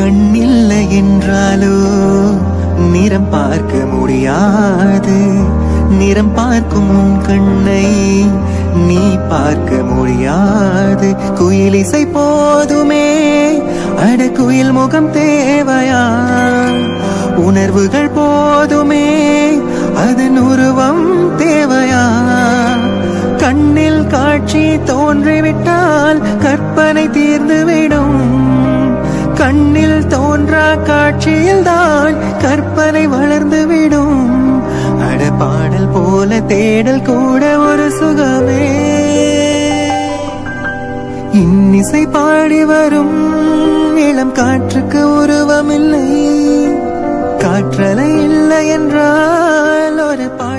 கண்ணில்லை என்றாலோ நிறம் பார்க்க முடியாது நிறம் பார்க்கும் உன் கண்ணை நீ பார்க்க முடியாது குயில் இசை போதுமே அட குயில் முகம் தேவையா உணர்வுகள் போதுமே அதன் உருவம் தேவையா கண்ணில் காட்சி தோன்றிவிட்டால் கற்பனை தீர்ந்துவிடும் கண்ணில் தோன்றா காட்சியில்தான் கற்பனை வளர்ந்துவிடும் அட பாடல் போல தேடல் கூட ஒரு சுகமே இன்னிசை பாடி வரும் இளம் காற்றுக்கு உருவமில்லை காற்றலை இல்லை என்றால் ஒரு பாடல்